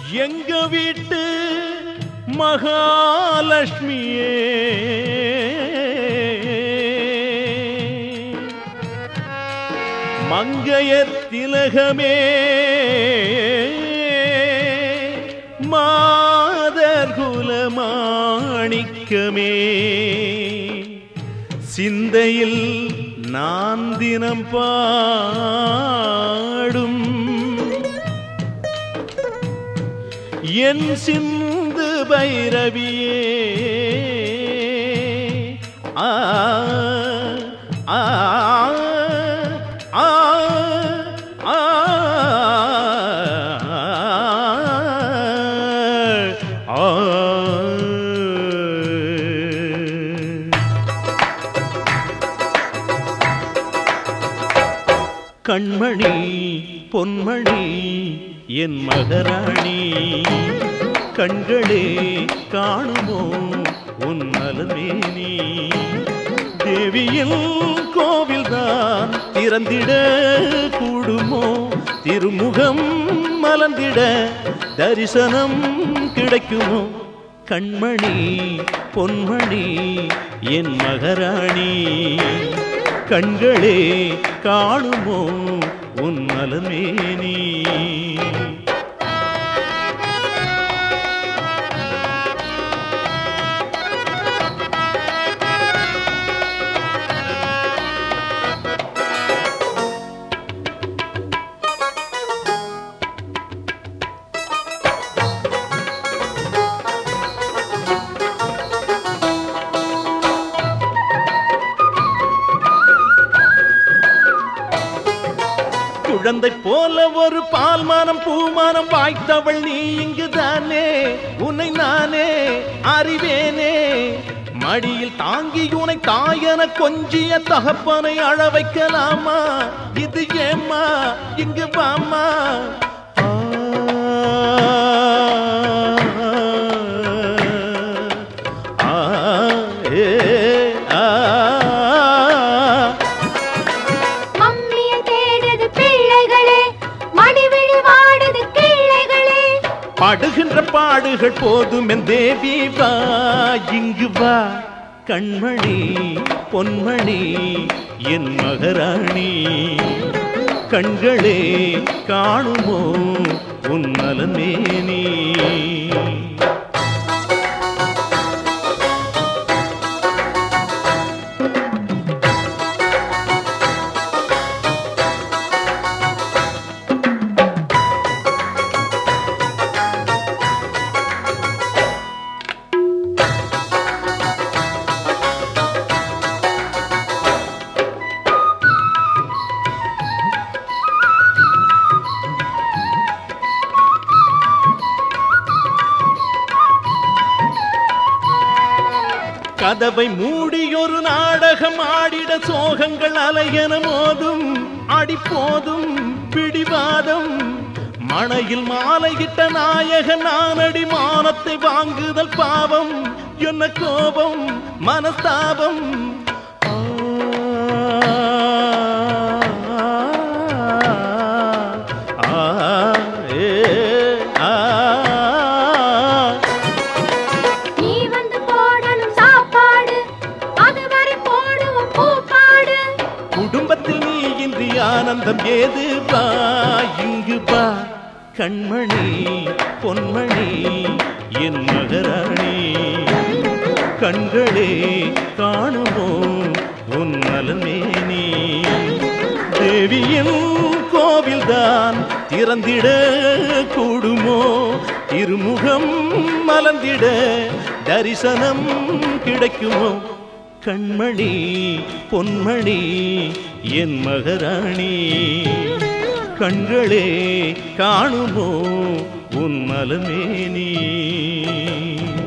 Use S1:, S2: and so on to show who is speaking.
S1: எங்க வீட்டு மகாலட்சுமியே மங்கையர் திலகமே மாதர் குலமாணிக்கமே சிந்தையில் நான் தினம் பாடும் என் சிந்து பைரவியே ஆ ஆ ஆ ஆ ஆ கண்மணி பொன்மணி என் மகராணி கண்களே காணுமோ உன் மலமேனி தேவியின் கோவில்தான் திறந்திட கூடுமோ திருமுகம் மலர்ந்திட தரிசனம் கிடைக்குமோ கண்மணி பொன்மணி என் மகராணி கண்களே காணுமோ உன் மலமேனி குழந்தை போல ஒரு பால்மானம் பூமானம் வாய்த்தவள் நீ இங்குதானே உன்னை நானே அறிவேனே மடியில் தாங்கி உனை தாயன கொஞ்சிய தகப்பனை அழ வைக்கலாமா இது ஏம்மா இங்கு வாமா ஆ, ஏ, ஆ
S2: மம்மியை தேடுது பிள்ளைகளே மடிவிழி வாடுது கிள்ளைகளே
S1: பாடுகின்ற பாடுகள் போதும் என் தேவி வா இங்கு வா கண்மணி பொன்மணி என் மகராணி கண்களே காணுமோ உன் மலமேனி கதவை மூடி ஒரு நாடகம் ஆடிட சோகங்கள் அலையன மோதும் அடிப்போதும் பிடிவாதம் மணையில் மாலையிட்ட நாயகன் நானடி மானத்தை வாங்குதல் பாவம் என்ன கோபம் மனஸ்தாபம் ஆ, ஆ, ஏ, ஆ
S2: நீ வந்து போடணும் சாப்பாடு அதுவரை போடுவோம் பூப்பாடு
S1: குடும்பத்தில் நீ இன்றி ஆனந்தம் ஏது வா இங்கு வா கண்மணி பொன்மணி என் மகராணி கண்களே காணுமோ உன் நலமேனி தேவியின் கோவில்தான் திறந்திட கூடுமோ திருமுகம் மலர்ந்திட தரிசனம் கிடைக்குமோ கண்மணி பொன்மணி என் மகராணி கண்களே காணுமோ உன் மலமேனி